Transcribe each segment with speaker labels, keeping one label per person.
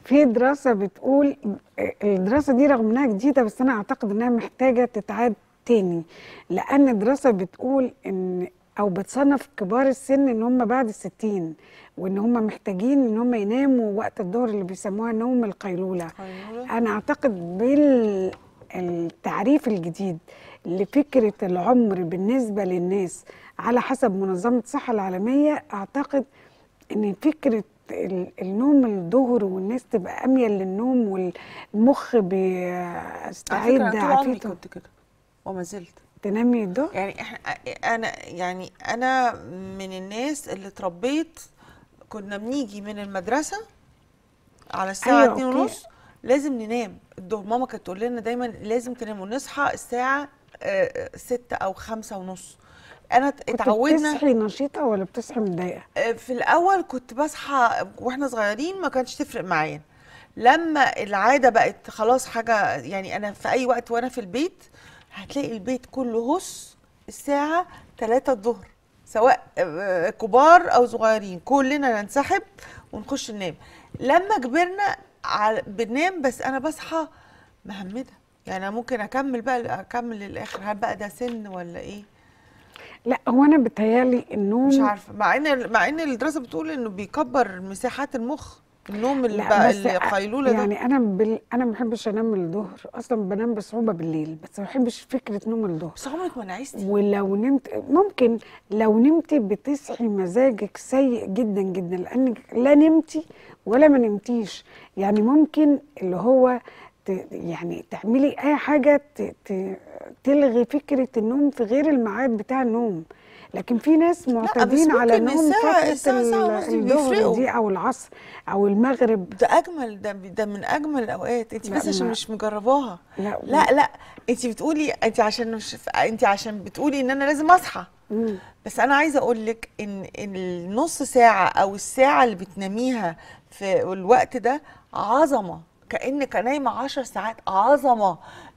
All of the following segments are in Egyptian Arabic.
Speaker 1: في دراسه بتقول الدراسه دي رغم انها جديده بس انا اعتقد انها محتاجه تتعاد تاني لان الدراسه بتقول ان او بتصنف كبار السن ان هم بعد الستين وان هم محتاجين ان هم يناموا وقت الظهر اللي بيسموها نوم القيلوله
Speaker 2: قيلولة؟
Speaker 1: انا اعتقد بالتعريف الجديد لفكره العمر بالنسبه للناس على حسب منظمه الصحه العالميه اعتقد ان فكره ال- النوم الظهر والناس تبقى اميل للنوم والمخ
Speaker 2: على
Speaker 1: بيستعيد
Speaker 2: فكره انا طول عمري
Speaker 1: عافيته
Speaker 2: كنت كده وما زلت
Speaker 1: تنامي الظهر
Speaker 2: يعني احنا انا يعني انا من الناس اللي اتربيت كنا بنيجي من المدرسه على الساعه
Speaker 1: أيوة،
Speaker 2: اتنين
Speaker 1: أوكي.
Speaker 2: ونص لازم ننام الظهر ماما كانت تقول لنا دايما لازم تناموا نصحى الساعه آه، ستة او خمسة ونص انا
Speaker 1: كنت
Speaker 2: اتعودنا
Speaker 1: بتصحي نشيطه ولا بتصحي متضايقه
Speaker 2: آه، في الاول كنت بصحى واحنا صغيرين ما كانش تفرق معايا لما العاده بقت خلاص حاجه يعني انا في اي وقت وانا في البيت هتلاقي البيت كله هس الساعه 3 الظهر سواء آه، كبار او صغيرين كلنا ننسحب ونخش ننام لما كبرنا على بننام بس انا بصحى مهمده يعني أنا ممكن اكمل بقى اكمل للاخر هل بقى ده سن ولا ايه
Speaker 1: لا هو انا بتهيالي النوم
Speaker 2: مش عارفه مع ان مع ان الدراسه بتقول انه بيكبر مساحات المخ النوم اللي
Speaker 1: لا
Speaker 2: بقى
Speaker 1: بس
Speaker 2: القيلوله ده
Speaker 1: يعني انا بال... انا ما بحبش انام الظهر اصلا بنام بصعوبه بالليل بس ما بحبش فكره نوم الظهر
Speaker 2: بس عمرك ما نعستي
Speaker 1: ولو نمت ممكن لو نمتي بتصحي مزاجك سيء جدا جدا لانك لا نمتي ولا ما نمتيش يعني ممكن اللي هو ت... يعني تعملي اي حاجه ت... ت... تلغي فكره النوم في غير الميعاد بتاع النوم لكن في ناس معتادين على
Speaker 2: ممكن
Speaker 1: نوم
Speaker 2: الساعة-
Speaker 1: فتره
Speaker 2: الساعة- ساعة ونص
Speaker 1: ال-
Speaker 2: بيفرقوا.
Speaker 1: الظهر دي او العصر او المغرب
Speaker 2: ده اجمل ده ده من اجمل الاوقات انت
Speaker 1: لا،
Speaker 2: بس عشان
Speaker 1: ما-
Speaker 2: مش مجرباها
Speaker 1: لا
Speaker 2: لا لا انت بتقولي انت عشان مش انت عشان بتقولي ان انا لازم اصحى
Speaker 1: مم.
Speaker 2: بس انا عايزه اقول لك ان إن النص ساعه او الساعه اللي بتناميها في الوقت ده عظمه كانك نايمه عشر ساعات عظمه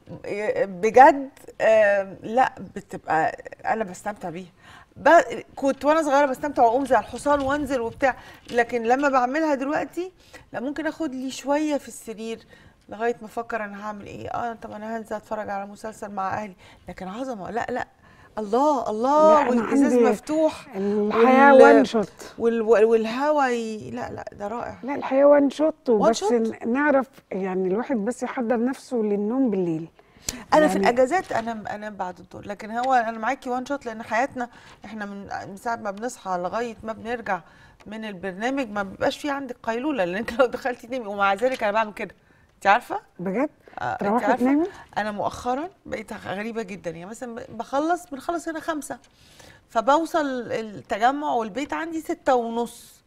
Speaker 2: بجد آم، لا بتبقى انا بستمتع بيها ب- كنت وانا صغيره بستمتع واقوم زي الحصان وانزل وبتاع لكن لما بعملها دلوقتي لا ممكن اخد لي شويه في السرير لغايه ما افكر انا هعمل ايه اه طب انا هنزل اتفرج على مسلسل مع اهلي لكن عظمه لا لا الله
Speaker 1: لا،
Speaker 2: الله
Speaker 1: أنا
Speaker 2: والازاز
Speaker 1: عندي
Speaker 2: مفتوح
Speaker 1: الحياه
Speaker 2: وال-
Speaker 1: وان شوت
Speaker 2: وال... والهوا ي... لا لا ده رائع
Speaker 1: لا الحقيقة وان شوت وبس
Speaker 2: شوت؟
Speaker 1: ن- نعرف يعني الواحد بس يحضر نفسه للنوم بالليل
Speaker 2: انا في
Speaker 1: يعني-
Speaker 2: الاجازات انا انا بعد الدور لكن هو انا معاكي وان شوت لان حياتنا احنا من من ساعه ما بنصحى لغايه ما بنرجع من البرنامج ما بيبقاش في عندك قيلوله لانك لو دخلتي تنامي ومع ذلك انا بعمل كده انت عارفه
Speaker 1: بجد
Speaker 2: آه، أنت
Speaker 1: تروحي
Speaker 2: عارفة؟
Speaker 1: تنامي
Speaker 2: انا مؤخرا بقيت غريبه جدا يعني مثلا ب- بخلص بنخلص هنا خمسة فبوصل التجمع والبيت عندي ستة ونص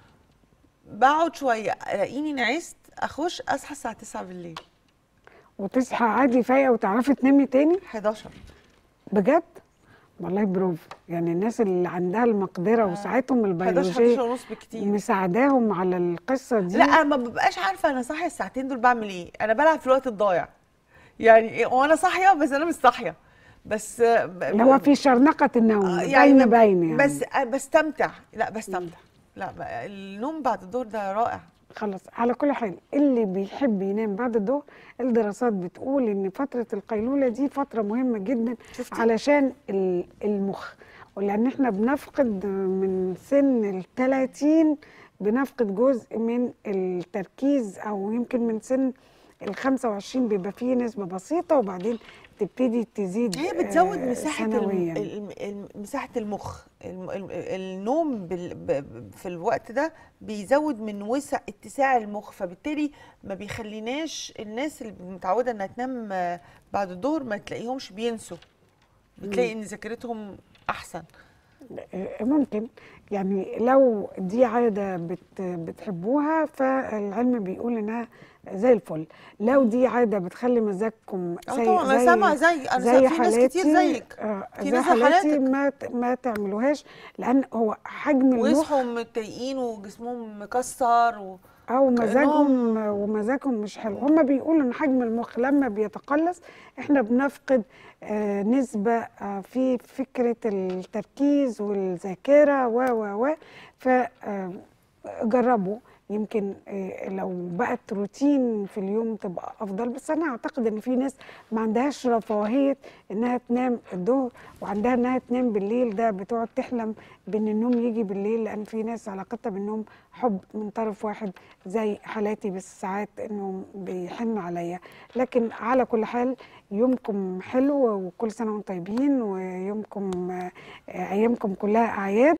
Speaker 2: بقعد شويه الاقيني نعست اخش اصحى الساعه 9 بالليل
Speaker 1: وتصحى عادي فايقة وتعرفي تنامي تاني
Speaker 2: 11
Speaker 1: بجد والله برافو يعني الناس اللي عندها المقدرة وساعتهم
Speaker 2: 11
Speaker 1: البيولوجية
Speaker 2: 11 ونص بكتير
Speaker 1: مساعداهم على القصة دي
Speaker 2: لا انا ما ببقاش عارفه انا صاحيه الساعتين دول بعمل ايه انا بلعب في الوقت الضايع يعني إيه، وانا صاحيه بس انا مش صاحيه بس آه، ب-
Speaker 1: اللي هو في شرنقة النوم
Speaker 2: آه،
Speaker 1: باين
Speaker 2: ما-
Speaker 1: باين يعني
Speaker 2: بس آه، بستمتع لا بستمتع لا ب- النوم بعد الدور ده رائع
Speaker 1: خلاص على كل حال اللي بيحب ينام بعد الظهر الدراسات بتقول ان فتره القيلوله دي فتره مهمه جدا
Speaker 2: شفتي؟
Speaker 1: علشان ال- المخ ولان احنا بنفقد من سن ال 30 بنفقد جزء من التركيز او يمكن من سن ال 25 بيبقى فيه نسبه بسيطه وبعدين تبتدي تزيد
Speaker 2: هي بتزود
Speaker 1: آه،
Speaker 2: مساحه الم...
Speaker 1: سنويا
Speaker 2: الم... الم... مساحه المخ الم... الم... النوم بال... ب... ب- في الوقت ده بيزود من وسع اتساع المخ فبالتالي ما بيخليناش الناس اللي متعوده انها تنام آه، بعد الظهر ما تلاقيهمش بينسوا بتلاقي ان ذاكرتهم احسن
Speaker 1: آه، ممكن يعني لو دي عادة بت بتحبوها فالعلم بيقول انها زي الفل لو دي عادة بتخلي مزاجكم
Speaker 2: اه
Speaker 1: زي
Speaker 2: طبعا انا سامعه زي انا
Speaker 1: زي
Speaker 2: سا- في ناس كتير
Speaker 1: حالاتي
Speaker 2: زيك
Speaker 1: آه،
Speaker 2: في
Speaker 1: زي
Speaker 2: ناس زي
Speaker 1: حالاتي
Speaker 2: حالاتك.
Speaker 1: ما ت- ما تعملوهاش لان هو حجم المخ
Speaker 2: ويصحوا متضايقين وجسمهم مكسر و...
Speaker 1: او مزاجهم
Speaker 2: كأنهم-
Speaker 1: ومزاجهم مش حلو هم بيقولوا ان حجم المخ لما بيتقلص احنا بنفقد آه نسبة آه في فكرة التركيز والذاكرة و و و فجربوا يمكن آه، لو بقت روتين في اليوم تبقى افضل بس انا اعتقد ان في ناس ما عندهاش رفاهيه انها تنام الظهر وعندها انها تنام بالليل ده بتقعد تحلم بان النوم يجي بالليل لان في ناس علاقتها بالنوم حب من طرف واحد زي حالاتي بس ساعات انه بيحن عليا لكن على كل حال يومكم حلو وكل سنه وانتم طيبين ويومكم آه، ايامكم كلها اعياد